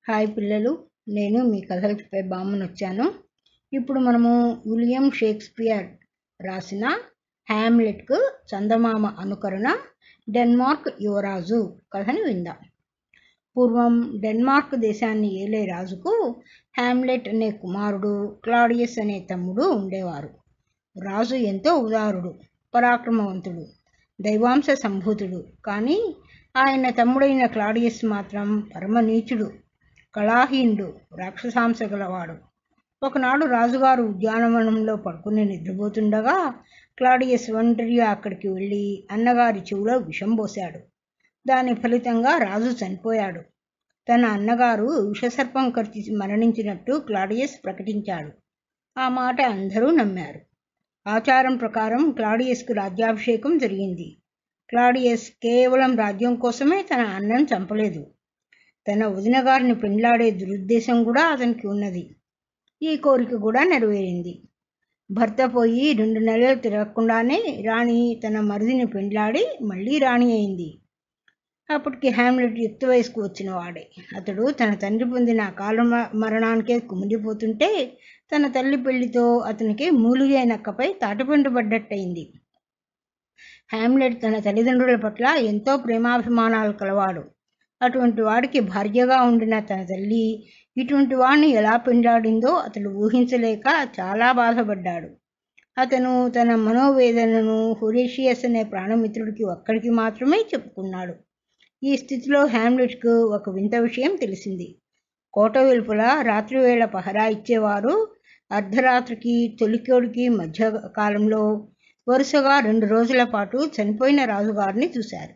hi పిల్లలు నేను మీ కథలు చెప్పే బామ్మను వచ్చాను ఇప్పుడు మనము విలియం షేక్స్పియర్ రాసిన హ్యామ్లెట్కు చందమామ అనుకరణ డెన్మార్క్ యువరాజు కథని విందాం పూర్వం డెన్మార్క్ దేశాన్ని ఏలే రాజుకు హ్యామ్లెట్ అనే కుమారుడు క్లాడియస్ అనే తమ్ముడు ఉండేవారు రాజు ఎంతో ఉదారుడు పరాక్రమవంతుడు దైవాంశ సంభూతుడు కానీ ఆయన తమ్ముడైన క్లాడియస్ మాత్రం పరమనీచుడు కళాహీనుడు రాక్షసాంశ గలవాడు ఒకనాడు రాజుగారు ఉద్యానవనంలో పడుకుని నిద్రపోతుండగా క్లాడియస్ ఒంటరిగా అక్కడికి వెళ్ళి అన్నగారి చెవిలో విషం పోశాడు దాని ఫలితంగా రాజు చనిపోయాడు తన అన్నగారు విషసర్పం కరిచి మరణించినట్టు క్లాడియస్ ప్రకటించాడు ఆ మాట అందరూ నమ్మారు ఆచారం ప్రకారం క్లాడియస్కు రాజ్యాభిషేకం జరిగింది క్లాడియస్ కేవలం రాజ్యం కోసమే తన అన్నను చంపలేదు తన వదిన గారిని పెండ్లాడే దురుద్దేశం కూడా అతనికి ఉన్నది ఈ కోరిక కూడా నెరవేరింది భర్త పోయి రెండు నెలలు తిరగకుండానే రాణి తన మరిదిని పెండ్లాడి మళ్ళీ రాణి అయింది అప్పటికి హ్యామ్లెట్ యుక్త వయసుకు వచ్చిన వాడే అతడు తన తండ్రి పొందిన కాల మరణానికే కుమిలిపోతుంటే తన తల్లి పెళ్లితో అతనికి మూలిగే నక్కపై తాటిపండు పడ్డట్టయింది హ్యామ్లెట్ తన తల్లిదండ్రుల పట్ల ఎంతో ప్రేమాభిమానాలు కలవాడు అటువంటి వాడికి భార్యగా ఉండిన తన తల్లి ఇటువంటి వాడిని ఎలా పెండాడిందో అతడు ఊహించలేక చాలా బాధపడ్డాడు అతను తన మనోవేదనను హొరేషియస్ అనే ప్రాణమిత్రుడికి ఒక్కడికి మాత్రమే చెప్పుకున్నాడు ఈ స్థితిలో హ్యామ్లెట్కు ఒక వింత విషయం తెలిసింది కోట వెలుపల రాత్రివేళ పహరా ఇచ్చేవారు అర్ధరాత్రికి తొలికోడికి మధ్య కాలంలో వరుసగా రెండు రోజుల పాటు చనిపోయిన రాజుగారిని చూశారు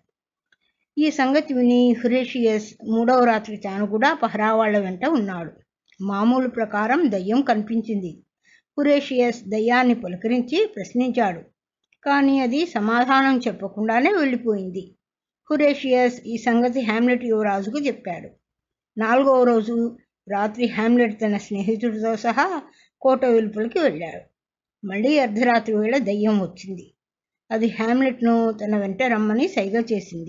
ఈ సంగతి విని హురేషియస్ మూడవ రాత్రి తాను కూడా పహరా వాళ్ల వెంట ఉన్నాడు మామూలు ప్రకారం దయ్యం కనిపించింది హురేషియస్ దయ్యాన్ని పలకరించి ప్రశ్నించాడు కానీ అది సమాధానం చెప్పకుండానే వెళ్ళిపోయింది హురేషియస్ ఈ సంగతి హ్యామ్లెట్ యువరాజుకు చెప్పాడు నాలుగవ రోజు రాత్రి హ్యామ్లెట్ తన స్నేహితుడితో సహా కోట వెలుపలికి వెళ్ళాడు మళ్ళీ అర్ధరాత్రి వేళ దయ్యం వచ్చింది అది హ్యామ్లెట్ను తన వెంట రమ్మని సైగ చేసింది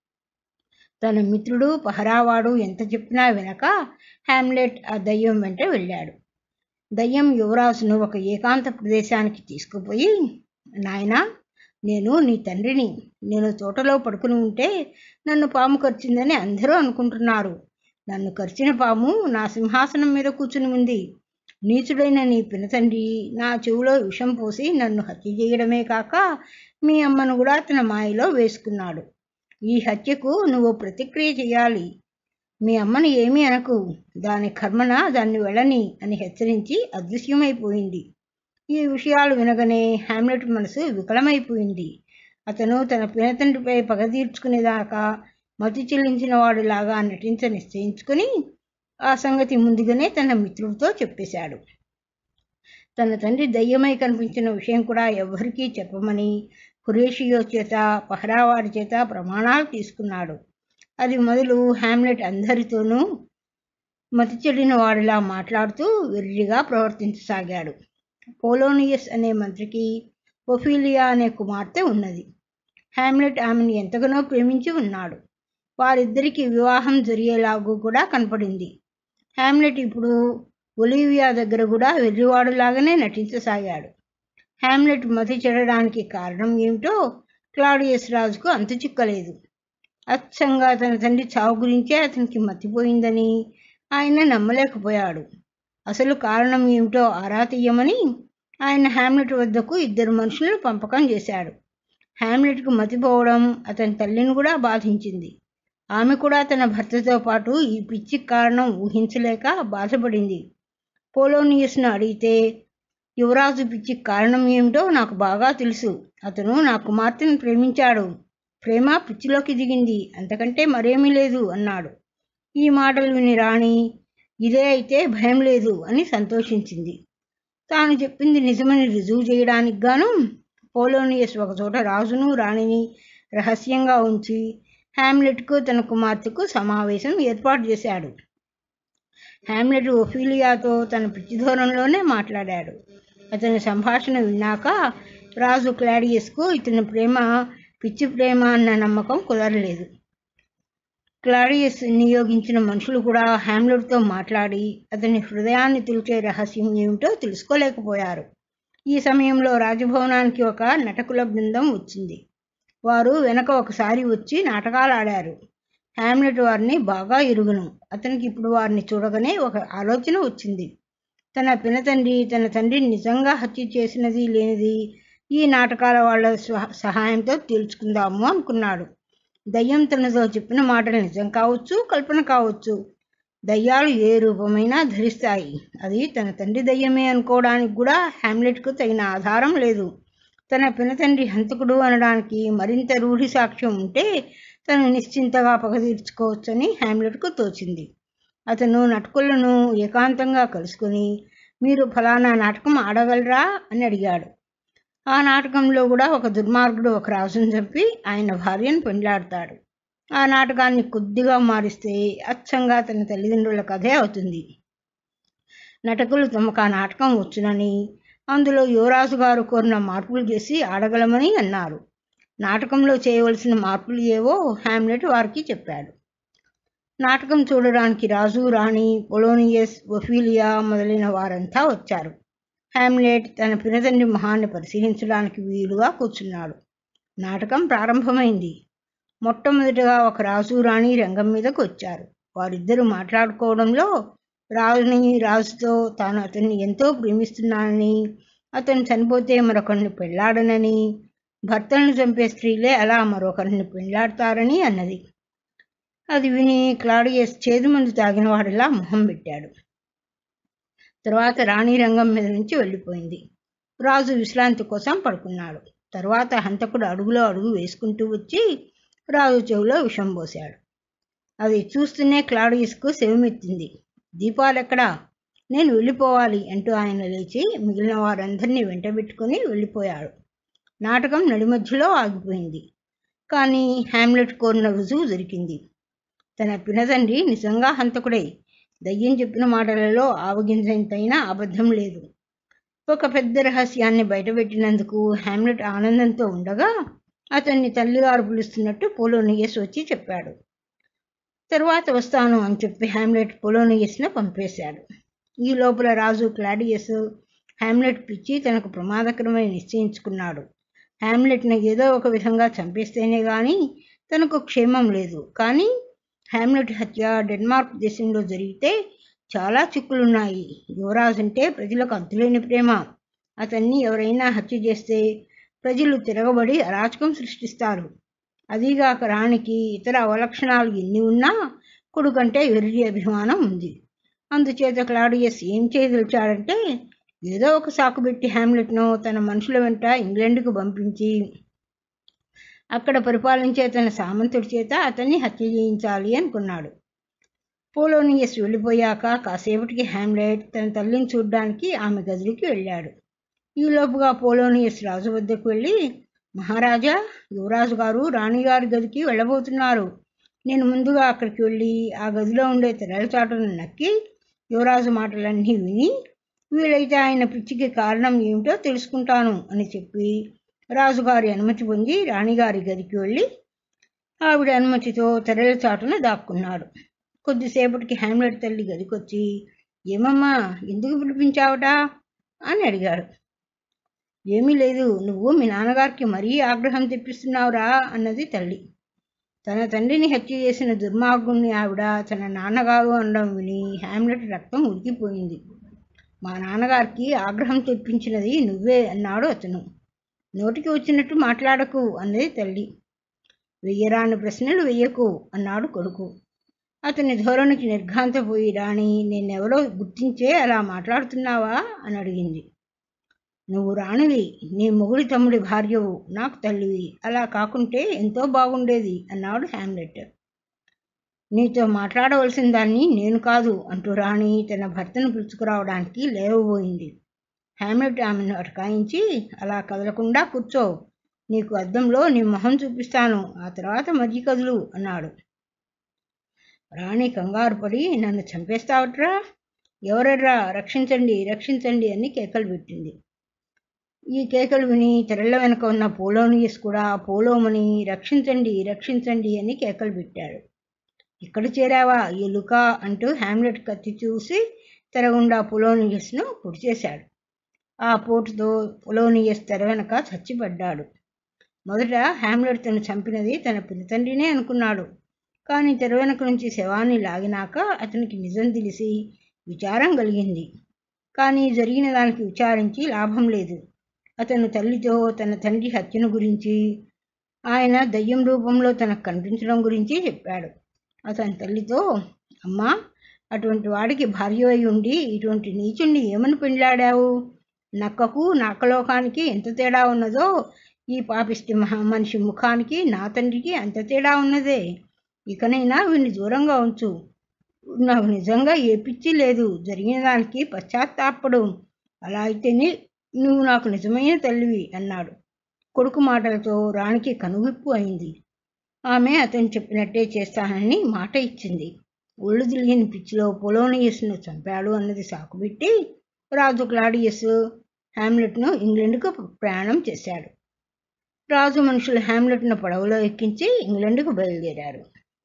తన మిత్రుడు పహరావాడు ఎంత చెప్పినా వినక హ్యామ్లెట్ ఆ దయ్యం వెంట వెళ్ళాడు దయ్యం యువరాజును ఒక ఏకాంత ప్రదేశానికి తీసుకుపోయి నాయనా నేను నీ తండ్రిని నేను తోటలో పడుకుని ఉంటే నన్ను పాము కరిచిందని అందరూ అనుకుంటున్నారు నన్ను కరిచిన పాము నా సింహాసనం మీద కూర్చుని ఉంది నీచుడైన నీ పినతండ్రి నా చెవిలో విషం పోసి నన్ను హత్య చేయడమే కాక మీ అమ్మను కూడా తన మాయలో వేసుకున్నాడు ఈ హత్యకు నువ్వు ప్రతిక్రియ చేయాలి మీ అమ్మని ఏమీ అనకు దాని కర్మన దాన్ని వెళ్ళని అని హెచ్చరించి అదృశ్యమైపోయింది ఈ విషయాలు వినగానే హ్యామ్లెట్ మనసు వికలమైపోయింది అతను తన పినతండ్రిపై పగ తీర్చుకునేదాకా మతి చెల్లించిన వాడిలాగా నటించ నిశ్చయించుకుని ఆ సంగతి ముందుగానే తన మిత్రుడితో చెప్పేశాడు తన తండ్రి దయ్యమై కనిపించిన విషయం కూడా ఎవ్వరికీ చెప్పమని హురేషియో చేత పహరావాడి చేత ప్రమాణాలు తీసుకున్నాడు అది మొదలు హ్యామ్లెట్ అందరితోనూ మతి చెడిన వాడిలా మాట్లాడుతూ వెర్రిగా ప్రవర్తించసాగాడు పోలోనియస్ అనే మంత్రికి ఒఫీలియా అనే కుమార్తె ఉన్నది హ్యామ్లెట్ ఆమెను ఎంతగానో ప్రేమించి ఉన్నాడు వారిద్దరికీ వివాహం జరిగేలాగూ కూడా కనపడింది హ్యామ్లెట్ ఇప్పుడు ఒలివియా దగ్గర కూడా వెర్రివాడులాగానే నటించసాగాడు హ్యామ్లెట్ మతి చెడడానికి కారణం ఏమిటో క్లాడియస్ రాజుకు అంతు చిక్కలేదు అచ్చంగా తన తండ్రి చావు గురించే అతనికి మతిపోయిందని ఆయన నమ్మలేకపోయాడు అసలు కారణం ఏమిటో ఆరా తీయమని ఆయన హ్యామ్లెట్ వద్దకు ఇద్దరు మనుషులను పంపకం చేశాడు హ్యామ్లెట్కు మతిపోవడం అతని తల్లిని కూడా బాధించింది ఆమె కూడా తన భర్తతో పాటు ఈ పిచ్చి కారణం ఊహించలేక బాధపడింది పోలోనియస్ను అడిగితే యువరాజు పిచ్చి కారణం ఏమిటో నాకు బాగా తెలుసు అతను నా కుమార్తెను ప్రేమించాడు ప్రేమ పిచ్చిలోకి దిగింది అంతకంటే మరేమీ లేదు అన్నాడు ఈ మాటలు విని రాణి ఇదే అయితే భయం లేదు అని సంతోషించింది తాను చెప్పింది నిజమని రుజువు చేయడానికి గాను పోలోనియస్ ఒకచోట రాజును రాణిని రహస్యంగా ఉంచి హ్యామ్లెట్కు తన కుమార్తెకు సమావేశం ఏర్పాటు చేశాడు హ్యామ్లెట్ ఒఫీలియాతో తన పిచ్చిధోరణిలోనే మాట్లాడాడు అతని సంభాషణ విన్నాక రాజు క్లాడియస్కు ఇతని ప్రేమ పిచ్చి ప్రేమ అన్న నమ్మకం కుదరలేదు క్లాడియస్ నియోగించిన మనుషులు కూడా హ్యామ్లెట్తో మాట్లాడి అతని హృదయాన్ని తులిచే రహస్యం ఏమిటో తెలుసుకోలేకపోయారు ఈ సమయంలో రాజభవనానికి ఒక నటకుల బృందం వచ్చింది వారు వెనక ఒకసారి వచ్చి నాటకాలు ఆడారు హ్యామ్లెట్ వారిని బాగా ఎరుగును అతనికి ఇప్పుడు వారిని చూడగానే ఒక ఆలోచన వచ్చింది తన పినతండ్రి తన తండ్రిని నిజంగా హత్య చేసినది లేనిది ఈ నాటకాల వాళ్ళ స్వ- సహాయంతో తేల్చుకుందాము అనుకున్నాడు దయ్యం తనతో చెప్పిన మాటలు నిజం కావచ్చు కల్పన కావచ్చు దయ్యాలు ఏ రూపమైనా ధరిస్తాయి అది తన తండ్రి దయ్యమే అనుకోవడానికి కూడా హ్యామ్లెట్కు తగిన ఆధారం లేదు తన పినతండ్రి హంతకుడు అనడానికి మరింత రూఢి సాక్ష్యం ఉంటే తను నిశ్చింతగా పగ తీర్చుకోవచ్చని హ్యామ్లెట్కు తోచింది అతను నటుకులను ఏకాంతంగా కలుసుకుని మీరు ఫలానా నాటకం ఆడగలరా అని అడిగాడు ఆ నాటకంలో కూడా ఒక దుర్మార్గుడు ఒక రాజును చంపి ఆయన భార్యను పెండ్లాడతాడు ఆ నాటకాన్ని కొద్దిగా మారిస్తే అచ్చంగా తన తల్లిదండ్రుల కథే అవుతుంది నటకులు తమకు ఆ నాటకం వచ్చునని అందులో యువరాజు గారు కోరిన మార్పులు చేసి ఆడగలమని అన్నారు నాటకంలో చేయవలసిన మార్పులు ఏవో హ్యామ్లెట్ వారికి చెప్పాడు నాటకం చూడడానికి రాజు రాణి పొలోనియస్ ఒఫీలియా మొదలైన వారంతా వచ్చారు హ్యామ్లెట్ తన పినతండ్రి మొహాన్ని పరిశీలించడానికి వీలుగా కూర్చున్నాడు నాటకం ప్రారంభమైంది మొట్టమొదటిగా ఒక రాజు రాణి రంగం మీదకు వచ్చారు వారిద్దరూ మాట్లాడుకోవడంలో రాజుని రాజుతో తాను అతన్ని ఎంతో ప్రేమిస్తున్నానని అతను చనిపోతే మరొకరిని పెళ్లాడనని భర్తలను చంపే స్త్రీలే అలా మరొకరిని పెళ్లాడతారని అన్నది అది విని క్లాడియస్ చేదు మందు తాగిన వాడిలా మొహం పెట్టాడు తర్వాత రాణి రంగం మీద నుంచి వెళ్ళిపోయింది రాజు విశ్రాంతి కోసం పడుకున్నాడు తర్వాత హంతకుడు అడుగులో అడుగు వేసుకుంటూ వచ్చి రాజు చెవిలో విషం పోశాడు అది చూస్తూనే క్లాడియస్కు శవమెత్తింది దీపాలెక్కడా నేను వెళ్ళిపోవాలి అంటూ ఆయన లేచి మిగిలిన వారందరినీ వెంటబెట్టుకుని వెళ్ళిపోయాడు నాటకం నడిమధ్యలో ఆగిపోయింది కానీ హ్యామ్లెట్ కోరిన రుజువు దొరికింది తన పినతండ్రి నిజంగా హంతకుడే దయ్యం చెప్పిన మాటలలో ఆవగించంతైనా అబద్ధం లేదు ఒక పెద్ద రహస్యాన్ని బయటపెట్టినందుకు హ్యామ్లెట్ ఆనందంతో ఉండగా అతన్ని తల్లిగారు పిలుస్తున్నట్టు పోలోనియస్ వచ్చి చెప్పాడు తరువాత వస్తాను అని చెప్పి హ్యామ్లెట్ పొలోనియస్ను పంపేశాడు ఈ లోపల రాజు క్లాడియస్ హ్యామ్లెట్ పిచ్చి తనకు ప్రమాదకరమని నిశ్చయించుకున్నాడు హ్యామ్లెట్ను ఏదో ఒక విధంగా చంపేస్తేనే కానీ తనకు క్షేమం లేదు కానీ హ్యామ్లెట్ హత్య డెన్మార్క్ దేశంలో జరిగితే చాలా చిక్కులున్నాయి యువరాజు అంటే ప్రజలకు అద్దులేని ప్రేమ అతన్ని ఎవరైనా హత్య చేస్తే ప్రజలు తిరగబడి అరాచకం సృష్టిస్తారు అదీగాక రాణికి ఇతర అవలక్షణాలు ఎన్ని ఉన్నా కొడుకంటే వెర్రి అభిమానం ఉంది అందుచేత క్లాడియస్ ఏం చేయదలిచాడంటే ఏదో ఒక సాకు పెట్టి హ్యామ్లెట్ను తన మనుషుల వెంట ఇంగ్లాండ్కు పంపించి అక్కడ పరిపాలించే తన సామంతుడి చేత అతన్ని హత్య చేయించాలి అనుకున్నాడు పోలోనియస్ వెళ్ళిపోయాక కాసేపటికి హ్యామ్లెట్ తన తల్లిని చూడ్డానికి ఆమె గదికి వెళ్ళాడు ఈలోపుగా పోలోనియస్ రాజు వద్దకు వెళ్ళి మహారాజా యువరాజు గారు రాణిగారి గదికి వెళ్ళబోతున్నారు నేను ముందుగా అక్కడికి వెళ్ళి ఆ గదిలో ఉండే తెరలచాటును నక్కి యువరాజు మాటలన్నీ విని వీలైతే ఆయన పిచ్చికి కారణం ఏమిటో తెలుసుకుంటాను అని చెప్పి రాజుగారి అనుమతి పొంది రాణిగారి గదికి వెళ్ళి ఆవిడ అనుమతితో తెరల చాటున దాక్కున్నాడు కొద్దిసేపటికి హ్యామ్లెట్ తల్లి గదికొచ్చి ఏమమ్మా ఎందుకు పిలిపించావటా అని అడిగాడు ఏమీ లేదు నువ్వు మీ నాన్నగారికి మరీ ఆగ్రహం తెప్పిస్తున్నావురా అన్నది తల్లి తన తండ్రిని హత్య చేసిన దుర్మార్గుణ్ణి ఆవిడ తన నాన్నగారు అనడం విని హ్యామ్లెట్ రక్తం ఉడికిపోయింది మా నాన్నగారికి ఆగ్రహం తెప్పించినది నువ్వే అన్నాడు అతను నోటికి వచ్చినట్టు మాట్లాడకు అన్నది తల్లి వెయ్యరాని ప్రశ్నలు వెయ్యకు అన్నాడు కొడుకు అతని ధోరణికి నిర్ఘాంతపోయి రాణి నేనెవరో గుర్తించే అలా మాట్లాడుతున్నావా అని అడిగింది నువ్వు రాణివి నీ మొగుడి తమ్ముడి భార్యవు నాకు తల్లివి అలా కాకుంటే ఎంతో బాగుండేది అన్నాడు హ్యామ్లెట్ నీతో మాట్లాడవలసిన దాన్ని నేను కాదు అంటూ రాణి తన భర్తను పిలుచుకురావడానికి లేవబోయింది హ్యామ్లెట్ ఆమెను అటకాయించి అలా కదలకుండా కూర్చో నీకు అద్దంలో నీ మొహం చూపిస్తాను ఆ తర్వాత మధ్య కదులు అన్నాడు రాణి కంగారు పడి నన్ను చంపేస్తావట్రా ఎవరర్రా రక్షించండి రక్షించండి అని కేకలు పెట్టింది ఈ కేకలు విని తెరల వెనక ఉన్న పోలోనియస్ కూడా పోలోమని రక్షించండి రక్షించండి అని కేకలు పెట్టాడు ఇక్కడ చేరావా ఎలుక అంటూ హ్యామ్లెట్ కత్తి చూసి తెరగుండా పొలోనియస్ను పొడి చేశాడు ఆ పోటుతో పొలోనియస్ తెర వెనక చచ్చిపడ్డాడు మొదట హ్యామ్లెట్ తను చంపినది తన పినతండ్రినే అనుకున్నాడు కానీ తెర వెనక నుంచి శవాన్ని లాగినాక అతనికి నిజం తెలిసి విచారం కలిగింది కానీ జరిగిన దానికి విచారించి లాభం లేదు అతను తల్లితో తన తండ్రి హత్యను గురించి ఆయన దయ్యం రూపంలో తనకు కనిపించడం గురించి చెప్పాడు అతని తల్లితో అమ్మా అటువంటి వాడికి భార్య అయి ఉండి ఇటువంటి నీచుణ్ణి ఏమని పెండ్లాడావు నక్కకు నక్కలోకానికి ఎంత తేడా ఉన్నదో ఈ పాపిష్టి మహా మనిషి ముఖానికి నా తండ్రికి అంత తేడా ఉన్నదే ఇకనైనా వీడిని దూరంగా ఉంచు నాకు నిజంగా ఏ పిచ్చి లేదు జరిగిన దానికి పశ్చాత్తాపడు అలా అయితేనే నువ్వు నాకు నిజమైన తల్లివి అన్నాడు కొడుకు మాటలతో రాణికి కనువిప్పు అయింది ఆమె అతను చెప్పినట్టే చేస్తానని మాట ఇచ్చింది ఒళ్ళు తెలియని పిచ్చిలో పొలోనియస్ను చంపాడు అన్నది సాకుపెట్టి రాజు క్లాడియస్ హ్యామ్లెట్ను ఇంగ్లండ్కు ప్రయాణం చేశాడు రాజు మనుషులు హ్యామ్లెట్ను పడవలో ఎక్కించి ఇంగ్లండ్కు బయలుదేరారు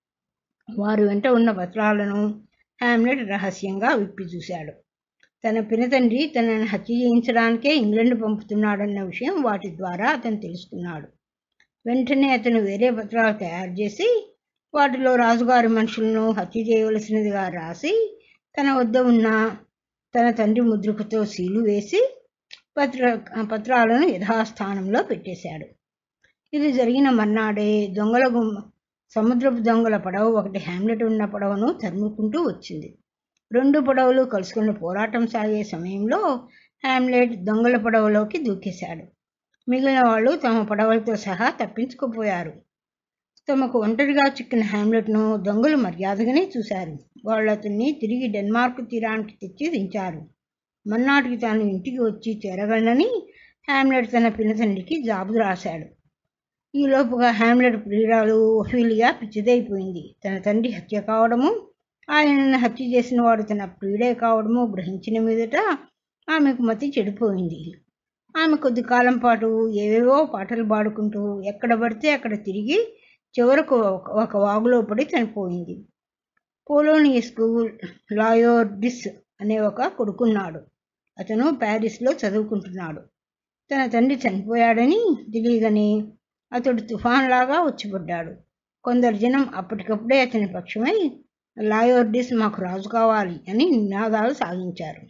వారి వెంట ఉన్న పత్రాలను హ్యామ్లెట్ రహస్యంగా విప్పి చూశాడు తన పినతండ్రి తనని హత్య చేయించడానికే ఇంగ్లండ్ పంపుతున్నాడన్న విషయం వాటి ద్వారా అతను తెలుసుకున్నాడు వెంటనే అతను వేరే పత్రాలు తయారు చేసి వాటిలో రాజుగారి మనుషులను హత్య చేయవలసినదిగా రాసి తన వద్ద ఉన్న తన తండ్రి ముద్రికతో సీలు వేసి పత్ర పత్రాలను యథాస్థానంలో పెట్టేశాడు ఇది జరిగిన మర్నాడే దొంగల గుమ్మ సముద్రపు దొంగల పడవ ఒకటి హ్యామ్లెట్ ఉన్న పడవను తరుముకుంటూ వచ్చింది రెండు పడవలు కలుసుకుని పోరాటం సాగే సమయంలో హ్యామ్లెట్ దొంగల పడవలోకి దూకేశాడు మిగిలిన వాళ్ళు తమ పడవలతో సహా తప్పించుకుపోయారు తమకు ఒంటరిగా చిక్కిన హ్యామ్లెట్ను దొంగలు మర్యాదగానే చూశారు వాళ్ళు అతన్ని తిరిగి డెన్మార్క్ తీరానికి తెచ్చి దించారు మన్నాటికి తాను ఇంటికి వచ్చి చేరగలనని హ్యామ్లెట్ తన పినతండ్రికి జాబు రాశాడు ఈ లోపుగా హ్యామ్లెట్ ప్రియురాలు ఒఫీలియా పిచ్చిదైపోయింది తన తండ్రి హత్య కావడము ఆయనను హత్య చేసిన వాడు తన ప్రియుడే కావడము గ్రహించిన మీదట ఆమెకు మతి చెడిపోయింది ఆమె కొద్ది కాలం పాటు ఏవేవో పాటలు పాడుకుంటూ ఎక్కడ పడితే అక్కడ తిరిగి చివరకు ఒక- ఒక వాగులో పడి చనిపోయింది పోలోనియస్కు లాయోర్డిస్ అనే ఒక కొడుకున్నాడు అతను ప్యారిస్లో చదువుకుంటున్నాడు తన తండ్రి చనిపోయాడని తెలియగానే అతడు తుఫాన్లాగా వచ్చిపడ్డాడు కొందరు జనం అప్పటికప్పుడే అతని పక్షమై లాయోర్డిస్ మాకు రాజు కావాలి అని నినాదాలు సాగించారు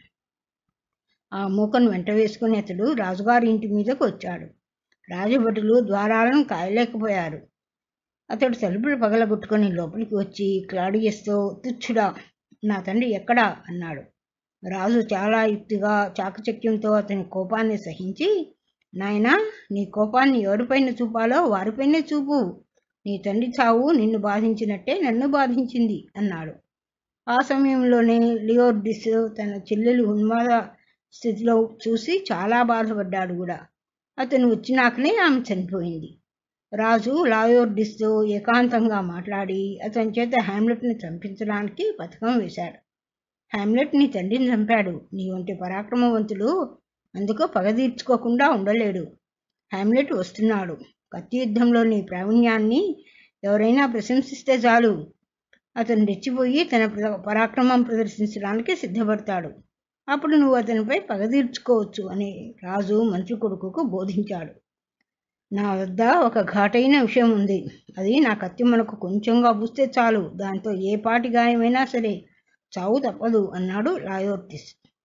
ఆ మూకను వెంట వేసుకుని అతడు రాజుగారి ఇంటి మీదకు వచ్చాడు రాజభటులు ద్వారాలను కాయలేకపోయారు అతడు తలుపులు పగలగొట్టుకొని లోపలికి వచ్చి క్లాడియస్తో తుచ్చుడా నా తండ్రి ఎక్కడా అన్నాడు రాజు చాలా యుక్తిగా చాకచక్యంతో అతని కోపాన్ని సహించి నాయనా నీ కోపాన్ని ఎవరిపైన చూపాలో వారిపైనే చూపు నీ తండ్రి చావు నిన్ను బాధించినట్టే నన్ను బాధించింది అన్నాడు ఆ సమయంలోనే లియోర్డిస్ తన చెల్లెలు ఉన్మాద స్థితిలో చూసి చాలా బాధపడ్డాడు కూడా అతను వచ్చినాకనే ఆమె చనిపోయింది రాజు లాయోర్డిస్తో ఏకాంతంగా మాట్లాడి అతని చేత హ్యామ్లెట్ని చంపించడానికి పథకం వేశాడు హ్యామ్లెట్ నీ తండ్రిని చంపాడు నీ వంటి పరాక్రమవంతుడు అందుకు పగ తీర్చుకోకుండా ఉండలేడు హ్యామ్లెట్ వస్తున్నాడు కత్తి యుద్ధంలో నీ ప్రావీణ్యాన్ని ఎవరైనా ప్రశంసిస్తే చాలు అతను రెచ్చిపోయి తన ప్ర- పరాక్రమం ప్రదర్శించడానికి సిద్ధపడతాడు అప్పుడు నువ్వు అతనిపై పగ తీర్చుకోవచ్చు అని రాజు మంత్రి కొడుకుకు బోధించాడు నా వద్ద ఒక ఘాటైన విషయం ఉంది అది నా కత్తి మనకు కొంచెంగా పూస్తే చాలు దాంతో ఏ పాటి గాయమైనా సరే చావు తప్పదు అన్నాడు లాయోర్టిస్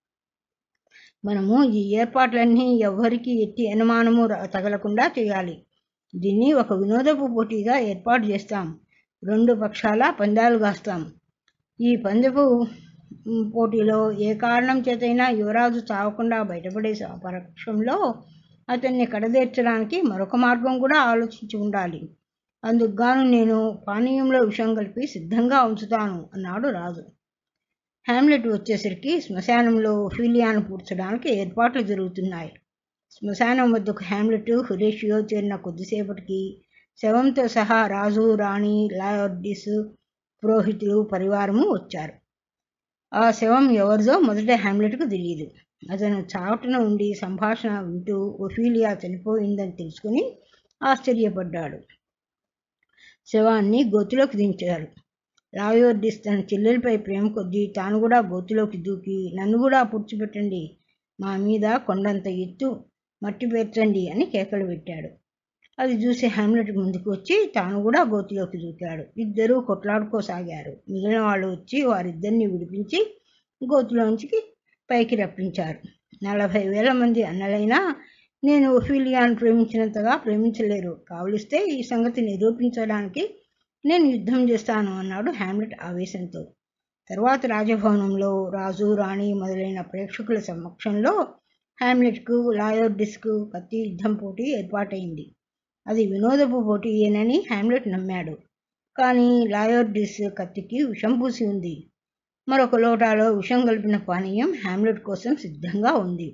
మనము ఈ ఏర్పాట్లన్నీ ఎవ్వరికీ ఎట్టి అనుమానము ర- తగలకుండా చేయాలి దీన్ని ఒక వినోదపు పోటీగా ఏర్పాటు చేస్తాం రెండు పక్షాల పందాలు కాస్తాం ఈ పందెపు మ్, పోటీలో ఏ కారణం చేతైనా యువరాజు చావకుండా బయటపడే స- పక్షంలో అతన్ని కడదేర్చడానికి మరొక మార్గం కూడా ఆలోచించి ఉండాలి అందుకు గాను నేను పానీయంలో విషం కలిపి సిద్ధంగా ఉంచుతాను అన్నాడు రాజు హ్యామ్లెట్ వచ్చేసరికి శ్మశానంలో ఫీలియాను పూడ్చడానికి ఏర్పాట్లు జరుగుతున్నాయి శ్మశానం వద్దకు హ్యామ్లెట్ హురేషియో చేరిన కొద్దిసేపటికి శవంతో సహా రాజు రాణి లాయర్డిస్ పురోహితులు పరివారము వచ్చారు ఆ శవం ఎవరిదో మొదట హ్యామ్లెట్కు తెలియదు అతను చాటున ఉండి సంభాషణ వింటూ ఒఫీలియా చనిపోయిందని తెలుసుకుని ఆశ్చర్యపడ్డాడు శవాన్ని గోతులోకి దించారు లాయోర్డిస్ తన చెల్లెలపై ప్రేమ కొద్దీ తాను కూడా గోతిలోకి దూకి నన్ను కూడా పూడ్చిపెట్టండి మా మీద కొండంత ఎత్తు మట్టి పేర్చండి అని కేకలు పెట్టాడు అది చూసి హ్యామ్లెట్ ముందుకు వచ్చి తాను కూడా గోతిలోకి దూకాడు ఇద్దరూ కొట్లాడుకోసాగారు మిగిలిన వాళ్ళు వచ్చి వారిద్దరిని విడిపించి గోతిలోంచి పైకి రప్పించారు నలభై వేల మంది అన్నలైనా నేను ఒఫీలియాను ప్రేమించినంతగా ప్రేమించలేరు కావలిస్తే ఈ సంగతి నిరూపించడానికి నేను యుద్ధం చేస్తాను అన్నాడు హ్యామ్లెట్ ఆవేశంతో తర్వాత రాజభవనంలో రాజు రాణి మొదలైన ప్రేక్షకుల సమక్షంలో హ్యామ్లెట్కు లాయోర్డిస్కు కత్తి యుద్ధం పోటీ ఏర్పాటైంది అది వినోదపు పోటీయేనని హ్యామ్లెట్ నమ్మాడు కానీ లాయోర్డిస్ కత్తికి విషం పూసి ఉంది మరొక లోటాలో విషం కలిపిన పానీయం హ్యామ్లెట్ కోసం సిద్ధంగా ఉంది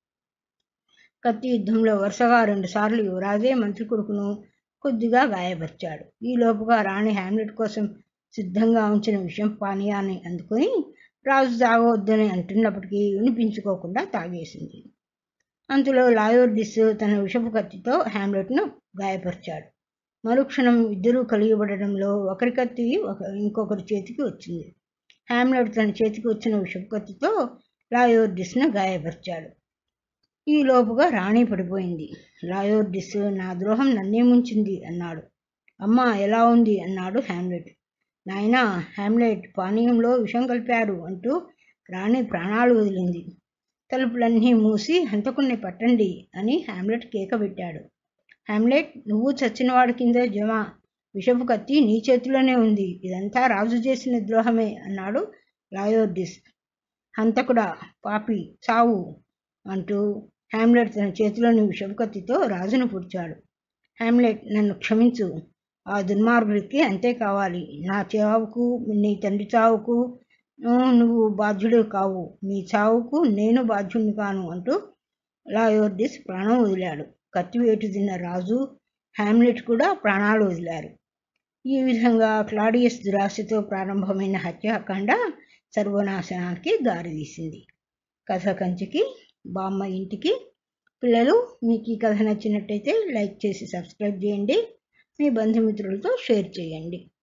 కత్తి యుద్ధంలో వరుసగా రెండుసార్లు యువరాజే మంత్రి కొడుకును కొద్దిగా గాయపరిచాడు ఈ లోపుగా రాణి హ్యామ్లెట్ కోసం సిద్ధంగా ఉంచిన విషం పానీయాన్ని అందుకొని రాజు తాగవద్దని అంటున్నప్పటికీ వినిపించుకోకుండా తాగేసింది అంతలో లాయోర్డిస్ తన విషపు కత్తితో హ్యామ్లెట్ను గాయపరిచాడు మరుక్షణం ఇద్దరూ కలిగిపడడంలో ఒకరి కత్తి ఒక ఇంకొకరి చేతికి వచ్చింది హ్యామ్లెట్ తన చేతికి వచ్చిన విషపు కత్తితో లాయోర్డిస్ను గాయపరిచాడు ఈ లోపుగా రాణి పడిపోయింది లాయోర్డిస్ నా ద్రోహం నన్నే ముంచింది అన్నాడు అమ్మ ఎలా ఉంది అన్నాడు హ్యామ్లెట్ నాయనా హ్యామ్లెట్ పానీయంలో విషం కలిపారు అంటూ రాణి ప్రాణాలు వదిలింది తలుపులన్నీ మూసి హంతకుణ్ణి పట్టండి అని హ్యామ్లెట్ కేక పెట్టాడు హ్యామ్లెట్ నువ్వు చచ్చినవాడి కింద జమ విషపు కత్తి నీ చేతిలోనే ఉంది ఇదంతా రాజు చేసిన ద్రోహమే అన్నాడు లాయోర్డిస్ హంతకుడా పాపి చావు అంటూ హ్యామ్లెట్ తన చేతిలోని విషపు కత్తితో రాజును పుడిచాడు హ్యామ్లెట్ నన్ను క్షమించు ఆ దుర్మార్గుడికి అంతే కావాలి నా చావుకు నీ తండ్రి చావుకు నువ్వు బాధ్యుడు కావు నీ చావుకు నేను బాధ్యుడిని కాను అంటూ లాయోర్డిస్ ప్రాణం వదిలాడు కత్తివేటు తిన్న రాజు హ్యామ్లెట్ కూడా ప్రాణాలు వదిలారు ఈ విధంగా క్లాడియస్ దురాశతో ప్రారంభమైన హత్యాకాండ సర్వనాశనానికి దారితీసింది కథ కంచికి బామ్మ ఇంటికి పిల్లలు మీకు ఈ కథ నచ్చినట్టయితే లైక్ చేసి సబ్స్క్రైబ్ చేయండి మీ బంధుమిత్రులతో షేర్ చేయండి